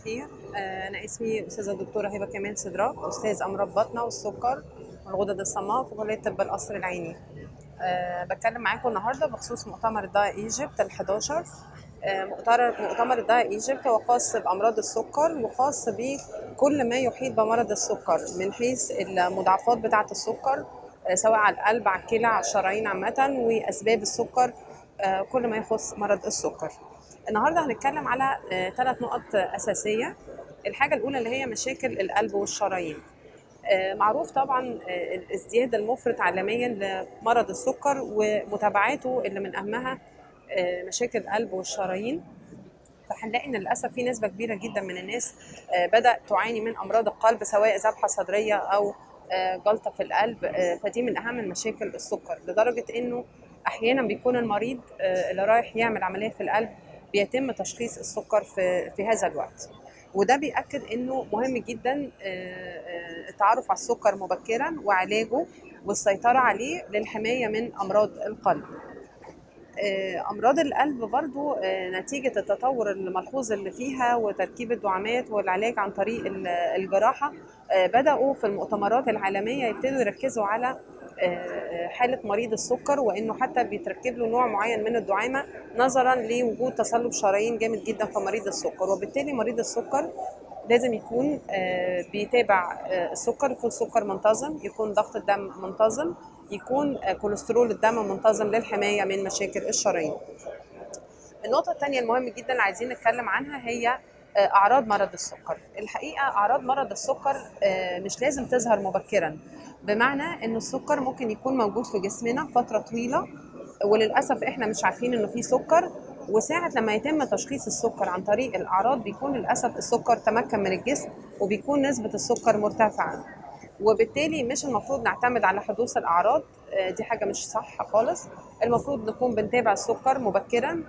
الخير آه، أنا اسمي أستاذة الدكتورة هبة كمال سدراك أستاذ أمراض بطنة والسكر والغدد الصماء في كلية طب القصر العيني أه بتكلم معاكم النهارده بخصوص مؤتمر الداي ايجيبت ال 11 أه مؤتمر مؤتمر الداي ايجيبت هو خاص بامراض السكر وخاص بكل ما يحيط بمرض السكر من حيث المضاعفات بتاعه السكر أه سواء على القلب على الكلى على الشرايين عامه واسباب السكر أه كل ما يخص مرض السكر النهارده هنتكلم على ثلاث نقط اساسيه الحاجه الاولى اللي هي مشاكل القلب والشرايين آه، معروف طبعا آه، الازدياد المفرط عالميا لمرض السكر ومتابعاته اللي من اهمها آه، مشاكل القلب والشرايين فهنلاقي ان للاسف في نسبه كبيره جدا من الناس بدات تعاني من امراض القلب سواء ذبحه صدريه او جلطه في القلب فدي من اهم المشاكل السكر لدرجه انه احيانا بيكون المريض اللي رايح يعمل عمليه في القلب بيتم تشخيص السكر في في هذا الوقت وده بيأكد انه مهم جدا التعرف على السكر مبكرا وعلاجه والسيطرة عليه للحماية من أمراض القلب أمراض القلب برضو نتيجة التطور الملحوظ اللي فيها وتركيب الدعامات والعلاج عن طريق الجراحة بدأوا في المؤتمرات العالمية يبتدوا يركزوا على حالة مريض السكر وإنه حتى بيتركب له نوع معين من الدعامة نظرا لوجود تصلب شرايين جامد جدا في مريض السكر وبالتالي مريض السكر لازم يكون بيتابع السكر يكون سكر منتظم يكون ضغط الدم منتظم يكون كوليسترول الدم منتظم للحماية من مشاكل الشرايين النقطة الثانية المهمة جدا اللي عايزين نتكلم عنها هي أعراض مرض السكر الحقيقة أعراض مرض السكر مش لازم تظهر مبكرا بمعنى ان السكر ممكن يكون موجود في جسمنا فتره طويله وللاسف احنا مش عارفين انه في سكر وساعة لما يتم تشخيص السكر عن طريق الأعراض بيكون للأسف السكر تمكن من الجسم وبيكون نسبة السكر مرتفعة وبالتالي مش المفروض نعتمد على حدوث الأعراض دي حاجة مش صح خالص المفروض نكون بنتابع السكر مبكرا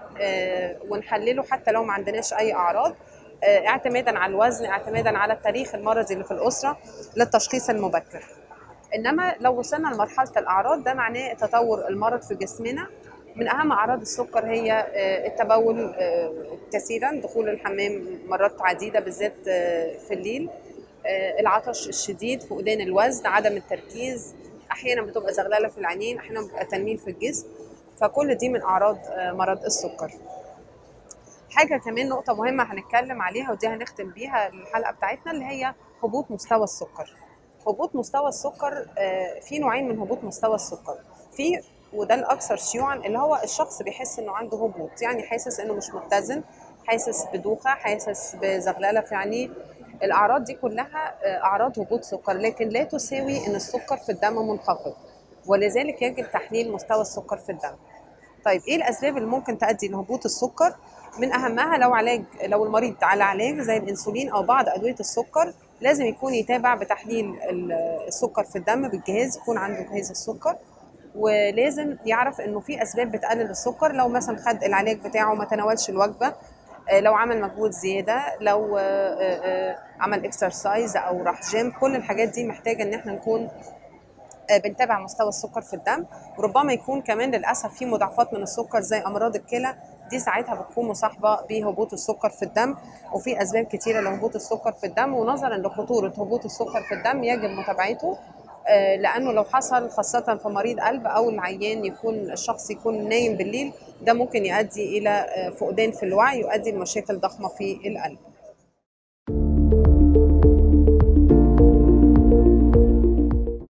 ونحلله حتى لو ما عندناش أي أعراض اعتمادا على الوزن اعتمادا على التاريخ المرضي اللي في الأسرة للتشخيص المبكر انما لو وصلنا لمرحله الاعراض ده معناه تطور المرض في جسمنا من اهم اعراض السكر هي التبول كثيرا دخول الحمام مرات عديده بالذات في الليل العطش الشديد فقدان الوزن عدم التركيز احيانا بتبقى زغلله في العينين احيانا بتبقى تنميل في الجسم فكل دي من اعراض مرض السكر حاجه كمان نقطه مهمه هنتكلم عليها ودي هنختم بيها الحلقه بتاعتنا اللي هي هبوط مستوى السكر هبوط مستوى السكر في نوعين من هبوط مستوى السكر في وده الاكثر شيوعا اللي هو الشخص بيحس انه عنده هبوط يعني حاسس انه مش متزن حاسس بدوخه حاسس بزغلله في عينيه الاعراض دي كلها اعراض هبوط سكر لكن لا تساوي ان السكر في الدم منخفض ولذلك يجب تحليل مستوى السكر في الدم طيب ايه الاسباب اللي ممكن تؤدي لهبوط السكر من اهمها لو علاج لو المريض على علاج زي الانسولين او بعض ادويه السكر لازم يكون يتابع بتحليل السكر في الدم بالجهاز يكون عنده جهاز السكر ولازم يعرف انه في اسباب بتقلل السكر لو مثلا خد العلاج بتاعه ما تناولش الوجبه لو عمل مجهود زياده لو عمل اكسرسايز او راح جيم كل الحاجات دي محتاجه ان احنا نكون بنتابع مستوى السكر في الدم وربما يكون كمان للاسف في مضاعفات من السكر زي امراض الكلى دي ساعتها بتكون مصاحبه بهبوط السكر في الدم وفي اسباب كتيره لهبوط السكر في الدم ونظرا لخطوره هبوط السكر في الدم يجب متابعته لانه لو حصل خاصه في مريض قلب او العيان يكون الشخص يكون نايم بالليل ده ممكن يؤدي الى فقدان في الوعي يؤدي لمشاكل ضخمه في القلب